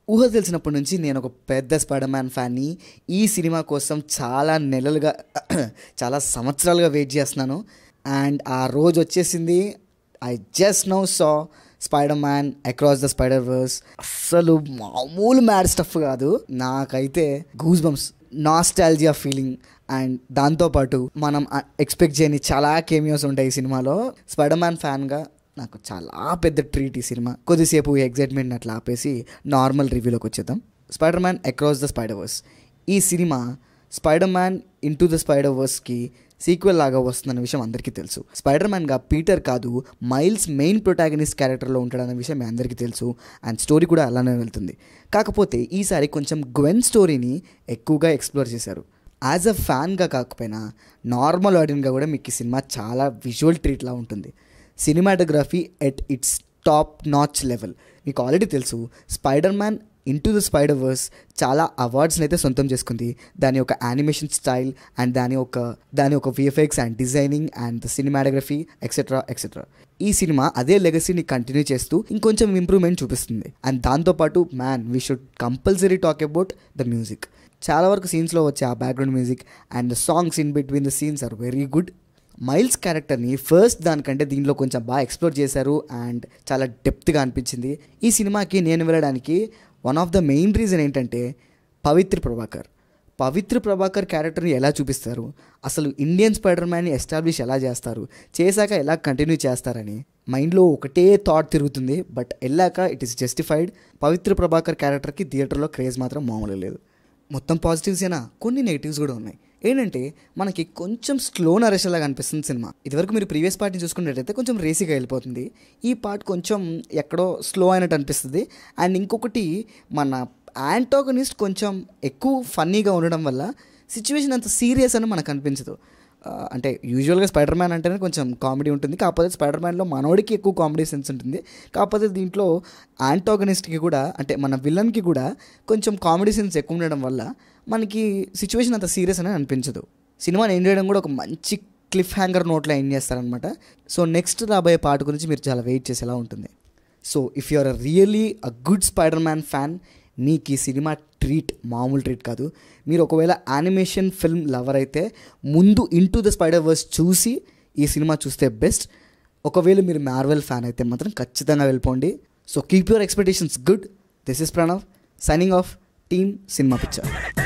ఊహ తెలిసినప్పటి నుంచి నేను ఒక పెద్ద స్పైడర్ మ్యాన్ ఫ్యాన్ని ఈ సినిమా కోసం చాలా నెలలుగా చాలా సంవత్సరాలుగా వెయిట్ చేస్తున్నాను అండ్ ఆ రోజు వచ్చేసింది I just no saw Spider Man across the Spider verse అస్సలు మామూలు మ్యాడ్ స్టఫ్ కాదు నాకైతే goose bumps nostalgia feeling and దాంతోపాటు మనం ఎక్స్పెక్ట్ చేయని చాలా కేమియోస్ ఉంటాయి ఈ సినిమాలో స్పైడర్ మ్యాన్ ఫ్యాన్గా నాకు చాలా పెద్ద ట్రీట్ ఈ సినిమా కొద్దిసేపు ఎగ్జైట్మెంట్ అట్లా ఆపేసి నార్మల్ రివ్యూలోకి వచ్చేద్దాం Spider Man across the Spider verse ఈ సినిమా Spider Man into the Spider వర్స్కి సీక్వెల్ లాగా వస్తుందన్న విషయం అందరికీ తెలుసు స్పైడర్ మ్యాన్గా పీటర్ కాదు మైల్స్ మెయిన్ ప్రొటాగనిస్ట్ క్యారెక్టర్లో ఉంటాడన్న విషయం మీ అందరికీ తెలుసు అండ్ స్టోరీ కూడా అలానే వెళ్తుంది కాకపోతే ఈసారి కొంచెం గ్వెన్ స్టోరీని ఎక్కువగా ఎక్స్ప్లోర్ చేశారు యాజ్ అ ఫ్యాన్గా కాకపోయినా నార్మల్ ఆడియన్గా కూడా మీకు ఈ సినిమా చాలా విజువల్ ట్రీట్లా ఉంటుంది cinematography at its top notch level మీకు ఆల్రెడీ తెలుసు Spider Man into the Spider verse చాలా అవార్డ్స్ని అయితే సొంతం చేసుకుంది దాని యొక్క యానిమేషన్ స్టైల్ అండ్ దాని ఒక దాని ఒక VFX and designing and the cinematography etcetera etcetera ఈ సినిమా అదే లెగసీని కంటిన్యూ చేస్తూ ఇంకొంచెం ఇంప్రూవ్మెంట్ చూపిస్తుంది అండ్ దాంతోపాటు man we should compulsory talk about the music చాలా వరకు సీన్స్లో వచ్చే ఆ background music and the songs in between the scenes are very good Miles క్యారెక్టర్ని ఫస్ట్ దానికంటే దీనిలో కొంచెం బాగా ఎక్స్ప్లోర్ చేశారు అండ్ చాలా డెప్త్గా అనిపించింది ఈ సినిమాకి నేను వెళ్ళడానికి one of the main reason ఏంటంటే పవిత్ర ప్రభాకర్ పవిత్ర ప్రభాకర్ క్యారెక్టర్ని ఎలా చూపిస్తారు అసలు ఇండియన్ స్పైడర్ మ్యాన్ని ఎస్టాబ్లిష్ ఎలా చేస్తారు చేశాక ఎలా కంటిన్యూ చేస్తారని మైండ్లో ఒకటే థాట్ తిరుగుతుంది బట్ వెళ్ళాక it is justified Pavitr Prabhakar క్యారెక్టర్కి థియేటర్లో క్రేజ్ మాత్రం మామూలు లేదు మొత్తం పాజిటివ్స్ అయినా కొన్ని నెగిటివ్స్ కూడా ఉన్నాయి ఏంటంటే మనకి కొంచెం స్లో నరేషన్ లాగా అనిపిస్తుంది సినిమా ఇదివరకు మీరు ప్రీవియస్ పార్ట్ని చూసుకున్నట్టయితే కొంచెం రేసీగా వెళ్ళిపోతుంది ఈ పార్ట్ కొంచెం ఎక్కడో స్లో అయినట్టు అనిపిస్తుంది అండ్ ఇంకొకటి మన యాంటోగనిస్ట్ కొంచెం ఎక్కువ ఫన్నీగా ఉండడం వల్ల సిచ్యువేషన్ అంత సీరియస్ అని మనకు అనిపించదు ఆ, అంటే యూజువల్గా స్పైడర్ మ్యాన్ అంటేనే కొంచెం కామెడీ ఉంటుంది కాకపోతే స్పైడర్ మ్యాన్లో మనోడికి ఎక్కువ కామెడీ సెన్స్ ఉంటుంది కాకపోతే దీంట్లో యాంటోగనిస్ట్కి కూడా అంటే మన విలన్కి కూడా కొంచెం కామెడీ సెన్స్ ఎక్కువ ఉండడం వల్ల మనకి సిచ్యువేషన్ అంత సీరియస్ అని అనిపించదు సినిమాని ఎండ్ చేయడం కూడా ఒక మంచి క్లిఫ్ హ్యాంగర్ నోట్లో ఎండ్ చేస్తారనమాట సో నెక్స్ట్ రాబోయే పాట గురించి మీరు చాలా వెయిట్ చేసేలా ఉంటుంది so if you are uh really uh good Spider Man fan మీకు ఈ సినిమా ట్రీట్ మామూలు ట్రీట్ కాదు మీరు ఒకవేళ యానిమేషన్ ఫిల్మ్ లవర్ అయితే ముందు ఇంటూ ద స్పైడర్ వర్స్ చూసి ఈ సినిమా చూస్తే బెస్ట్ ఒకవేళ మీరు మార్వెల్ ఫ్యాన్ అయితే మాత్రం ఖచ్చితంగా వెళ్ళిపోండి so keep your expectations good this is Pranav signing off team cinema picture